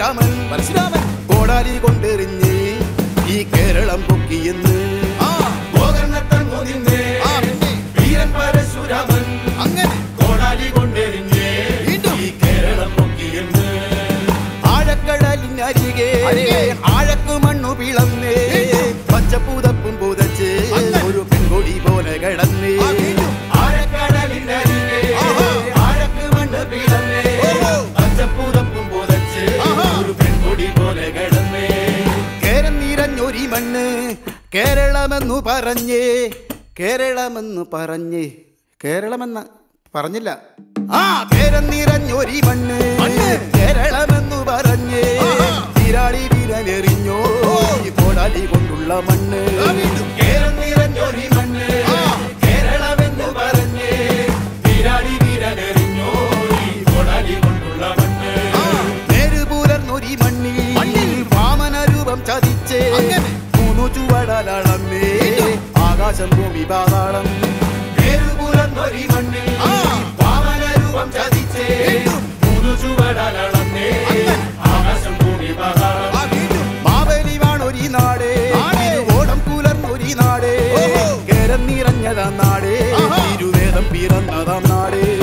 പരശുരാമൻ പരശുരാമൻ കോടാലി കൊണ്ടെറിഞ്ഞ് ഈ കേരളം പൊക്കിയെന്ന് ആ ഗോകർണത്തൻ മുതിർന്ന് ആ പിന്നെ വീരൻ പരശുരാമൻ അങ്ങനെ കോടാലി കൊണ്ടെറിഞ്ഞ് വീണ്ടും. ഈ കേരളം പൊക്കിയെന്ന് ആഴക്കടലിനരികെ അരികെ. ആഴക്കു മണ്ണു പിളന്നേ വീണ്ടും. പച്ചപ്പൂതപ്പും പുതച്ച് അങ്ങനെ. ഒരു പെൺകൊടി പോലെ കിടന്നേ ആ, വീണ്ടും. ആഴക്കടലിനരികെ ആഹാ. ആഴക്കു മണ്ണ് പിളന്നേ ഓഹോ. പച്ചപ്പൂതപ്പും പുതച്ച് ആഹാ. ഒരു പെൺകൊടി പോലെ കിടന്നേ കേരം നിറഞ്ഞൊരി മണ്ണ് കേരളമെന്നു പറഞ്ഞേ കേരളമെന്നു പറഞ്ഞേ കേരളമെന്ന് പറഞ്ഞില്ല ആ കേരം നിറഞ്ഞൊരി മണ്ണ് മണ്ണ്. കേരളമെന്നു പറഞ്ഞേ ആഹാ. തിരാളി വിരലെറിഞ്ഞോ ഈ കോടാലി കൊണ്ടുള്ള മണ്ണ് ആ, വീണ്ടും. കേരം നിറഞ്ഞൊരി മണ്ണ് ആ. കേരളമെന്നു പറഞ്ഞേ തിരാളി വിരലെറിഞ്ഞോ ഈ കോടാലി കൊണ്ടുള്ള മണ്ണ് ആ. നേരുപുലർന്നൊരി മണ്ണിൽ മണ്ണിൽ വാമന രൂപം ചതിച്ചേ അങ്ങനെ. മൂന്നു ചുവടലളന്നേ വീണ്ടും. ആകാശം ഭൂമി പാതാളം നേരുപുലർന്നൊരി മണ്ണിൽ ആ. വാമന രൂപം ചതിച്ചേ വീണ്ടും. മൂന്നു ചുവടലളന്നേ അങ്ങനെ. ആകാശം ഭൂമി പാതാളം ആ വീണ്ടും മാവേലി വാണൊരി നാടേ നാടേ. ഓടം പുലർന്നൊരി നാടേ ഓഹോ. കേരം നിറഞ്ഞതാം നാടേ ആഹാ. തിരുവേദം പിറന്നതാം നാടേ